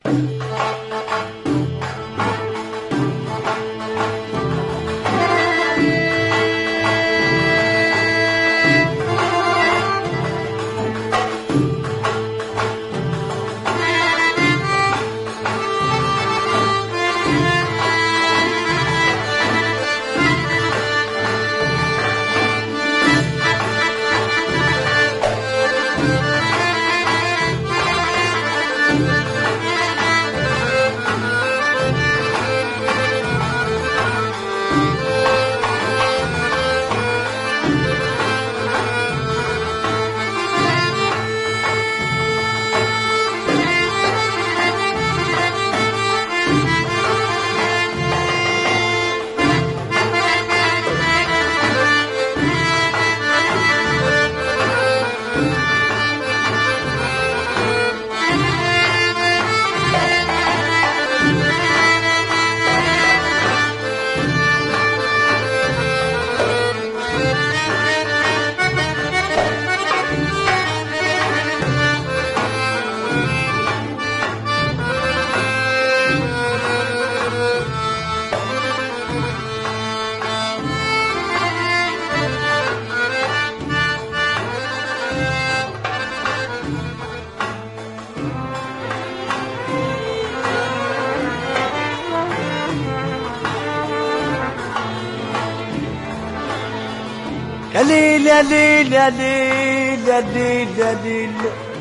يا ليل يا ليل يا ليل يا ليل يا ليل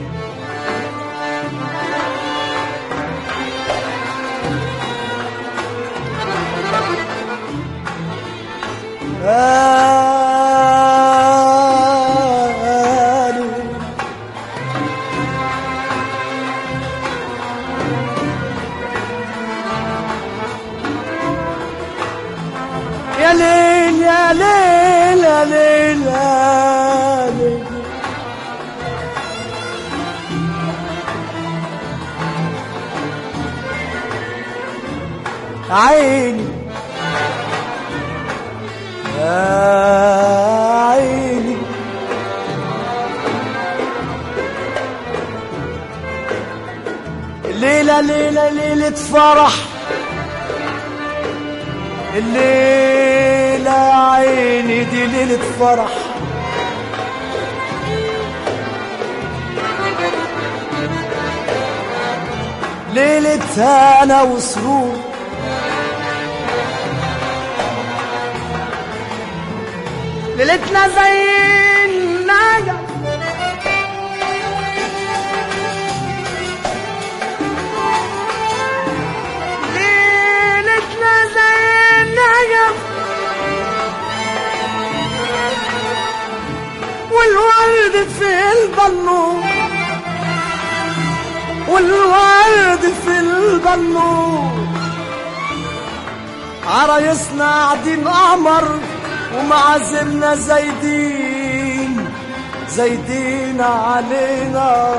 يا ليل يا ليل يا ليل يا ليل يا ليل عيني يا عيني الليلة ليلة ليلة فرح الليلة يا عيني دي ليلة فرح ليلة هنا وسرور ليلتنا زي النجم ليلتنا زي النجم والورد في البنور والورد في البنور عرايسنا قاعدين قمر ومعازمنا زايدين زايدين علينا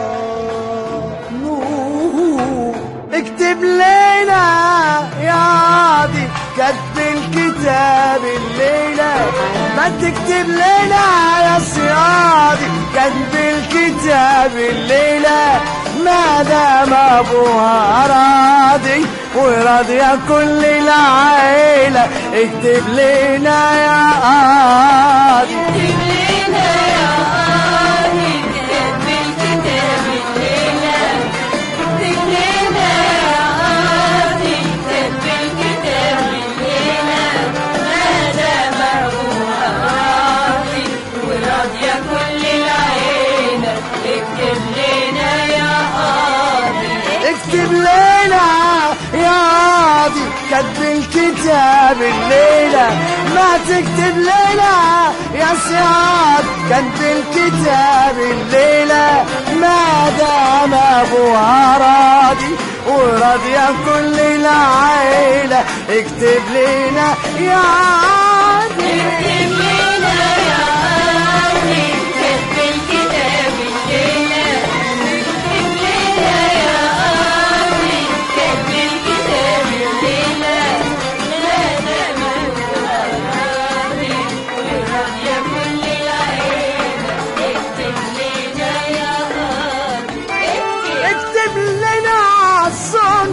نور اكتب لنا يا عادي كتب الكتاب الليلة ما تكتب لنا يا سيادي كتب الكتاب الليلة ما دام ابوها راضي وراضية كل العيلة اكتب لنا يا قاضي اكتب لنا يا قاضي كتاب الكتاب الليلة اكتب لنا يا قاضي كتاب الكتاب الليلة ما دام أبوها راضي وراضية كل العيلة اكتب لنا يا قاضي اكتب لنا يا قاضي كتب الكتاب الليلة ما تكتب لنا يا سياد كتب الكتاب الليلة ما دام ابوها راضي وراضية كل العيلة اكتب لنا يا قاضي اكتب لنا يا قاضي كتب الكتاب الليلة اكتب لنا يا قاضي كتب الكتاب الليلة ما دام أبوها راضي وراضية كل العيلة اكتب لنا يا قاضي اكتب اكتب لنا الصون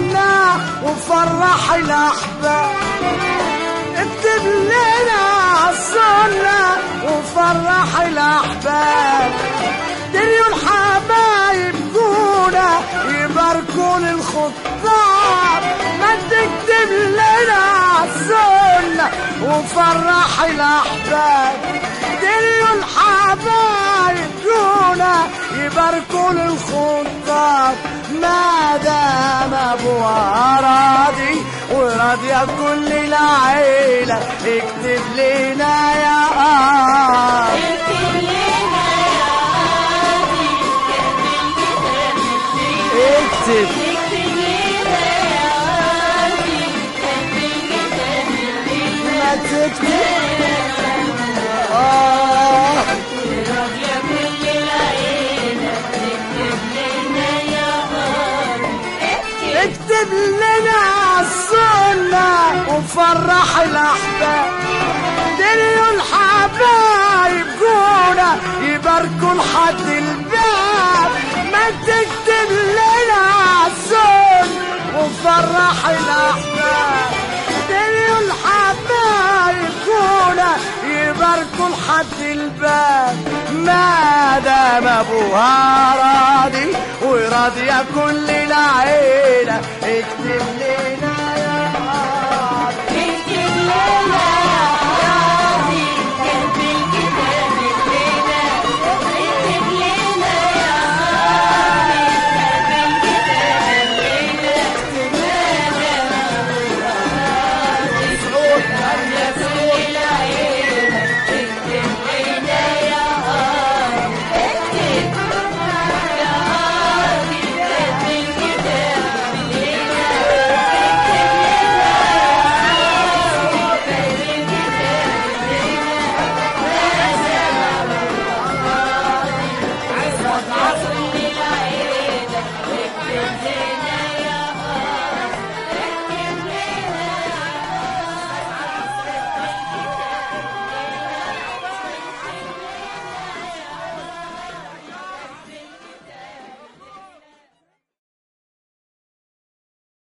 الأحباب اكتب لنا السنة وفرح الأحباب دنيا الحبايب جونا يباركوا للخطاب ما تكتب لنا السنة وفرح الأحباب دنيا الحبايب جونا يباركوا للخطاب ما دام ابوها راضي وراضية كل العيلة اكتب لنا يا آه اكتب لنا يا قاضي كتب الكتاب اكتب اكتب لنا يا قاضي كتب الكتاب ما تكتب آه راضية كل العيلة اكتب لنا يا قاضي اكتب اكتب لنا السنة وفرح الأحباب دنيا الحبايب جونا يباركوا لحد الباب ما تكتب لنا السنة وفرح الأحباب دنيا الحبايب جونا يباركوا لحد الباب ما دام ابوها راضي وراضية كل العيلة اكتب لي